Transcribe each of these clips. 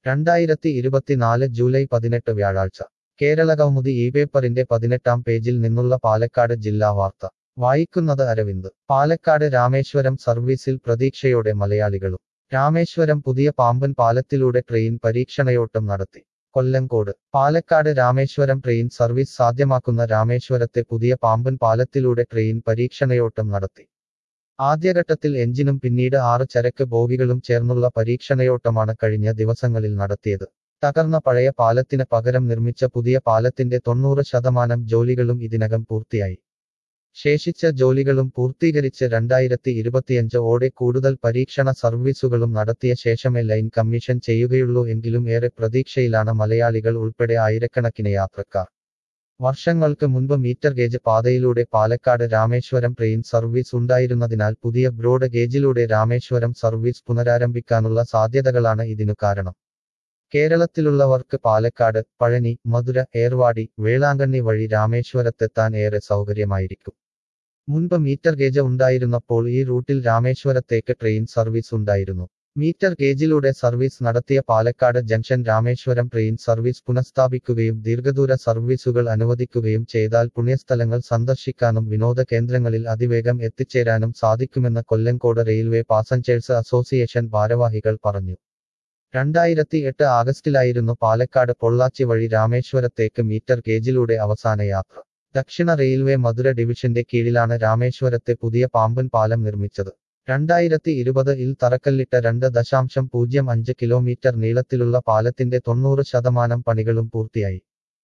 രണ്ടായിരത്തി ഇരുപത്തിനാല് ജൂലൈ പതിനെട്ട് വ്യാഴാഴ്ച കേരള കൗമുദി ഈ പേപ്പറിന്റെ പതിനെട്ടാം പേജിൽ നിന്നുള്ള പാലക്കാട് ജില്ലാ വാർത്ത വായിക്കുന്നത് അരവിന്ദ് പാലക്കാട് രാമേശ്വരം സർവീസിൽ പ്രതീക്ഷയോടെ മലയാളികളും രാമേശ്വരം പുതിയ പാമ്പൻ പാലത്തിലൂടെ ട്രെയിൻ പരീക്ഷണയോട്ടം നടത്തി കൊല്ലങ്കോട് പാലക്കാട് രാമേശ്വരം ട്രെയിൻ സർവീസ് സാധ്യമാക്കുന്ന രാമേശ്വരത്തെ പുതിയ പാമ്പൻ പാലത്തിലൂടെ ട്രെയിൻ പരീക്ഷണയോട്ടം നടത്തി ആദ്യഘട്ടത്തിൽ എഞ്ചിനും പിന്നീട് ആറ് ചരക്ക് ബോഗികളും ചേർന്നുള്ള പരീക്ഷണയോട്ടമാണ് കഴിഞ്ഞ ദിവസങ്ങളിൽ നടത്തിയത് തകർന്ന പഴയ പാലത്തിന് പകരം നിർമ്മിച്ച പുതിയ പാലത്തിന്റെ തൊണ്ണൂറ് ശതമാനം ജോലികളും ഇതിനകം പൂർത്തിയായി ശേഷിച്ച ജോലികളും പൂർത്തീകരിച്ച് രണ്ടായിരത്തി ഇരുപത്തിയഞ്ച് ഓടെ കൂടുതൽ പരീക്ഷണ സർവീസുകളും നടത്തിയ ശേഷമേ ലൈൻ കമ്മീഷൻ ചെയ്യുകയുള്ളൂ എങ്കിലും ഏറെ പ്രതീക്ഷയിലാണ് മലയാളികൾ ഉൾപ്പെടെ ആയിരക്കണക്കിന് യാത്രക്കാർ വർഷങ്ങൾക്ക് മുൻപ് മീറ്റർ ഗേജ് പാതയിലൂടെ പാലക്കാട് രാമേശ്വരം ട്രെയിൻ സർവീസ് ഉണ്ടായിരുന്നതിനാൽ പുതിയ ബ്രോഡ് ഗേജിലൂടെ രാമേശ്വരം സർവീസ് പുനരാരംഭിക്കാനുള്ള സാധ്യതകളാണ് ഇതിനു കാരണം കേരളത്തിലുള്ളവർക്ക് പാലക്കാട് പഴനി മധുര ഏർവാടി വേളാങ്കണ്ണി വഴി രാമേശ്വരത്തെത്താൻ ഏറെ സൗകര്യമായിരിക്കും മുൻപ് മീറ്റർ ഗേജ് ഉണ്ടായിരുന്നപ്പോൾ ഈ റൂട്ടിൽ രാമേശ്വരത്തേക്ക് ട്രെയിൻ സർവീസ് ഉണ്ടായിരുന്നു മീറ്റർ ഗേജിലൂടെ സർവീസ് നടത്തിയ Palakkad junction Rameswaram train service പുനഃസ്ഥാപിക്കുകയും ദീർഘദൂര സർവീസുകൾ അനുവദിക്കുകയും ചെയ്താൽ പുണ്യസ്ഥലങ്ങൾ സന്ദർശിക്കാനും വിനോദ കേന്ദ്രങ്ങളിൽ അതിവേഗം എത്തിച്ചേരാനും സാധിക്കുമെന്ന് കൊല്ലങ്കോട് റെയിൽവേ പാസഞ്ചേഴ്സ് അസോസിയേഷൻ ഭാരവാഹികൾ പറഞ്ഞു രണ്ടായിരത്തി എട്ട് ആഗസ്റ്റിലായിരുന്നു പാലക്കാട് പൊള്ളാച്ചി വഴി രാമേശ്വരത്തേക്ക് മീറ്റർ ഗേജിലൂടെ അവസാന യാത്ര ദക്ഷിണ റെയിൽവേ മധുര ഡിവിഷന്റെ കീഴിലാണ് രാമേശ്വരത്തെ പുതിയ പാമ്പൻ പാലം നിർമ്മിച്ചത് രണ്ടായിരത്തി ഇരുപത് ഇൽ തറക്കല്ലിട്ട രണ്ട് ദശാംശം പൂജ്യം അഞ്ച് കിലോമീറ്റർ നീളത്തിലുള്ള പാലത്തിന്റെ തൊണ്ണൂറ് ശതമാനം പണികളും പൂർത്തിയായി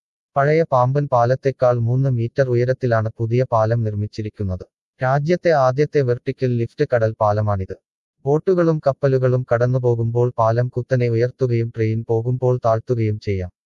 പഴയ പാമ്പൻ പാലത്തെക്കാൾ മൂന്ന് മീറ്റർ ഉയരത്തിലാണ് പുതിയ പാലം നിർമ്മിച്ചിരിക്കുന്നത് രാജ്യത്തെ ആദ്യത്തെ വെർട്ടിക്കൽ ലിഫ്റ്റ് കടൽ പാലമാണിത് ബോട്ടുകളും കപ്പലുകളും കടന്നുപോകുമ്പോൾ പാലം കുത്തനെ ഉയർത്തുകയും ട്രെയിൻ പോകുമ്പോൾ താഴ്ത്തുകയും ചെയ്യാം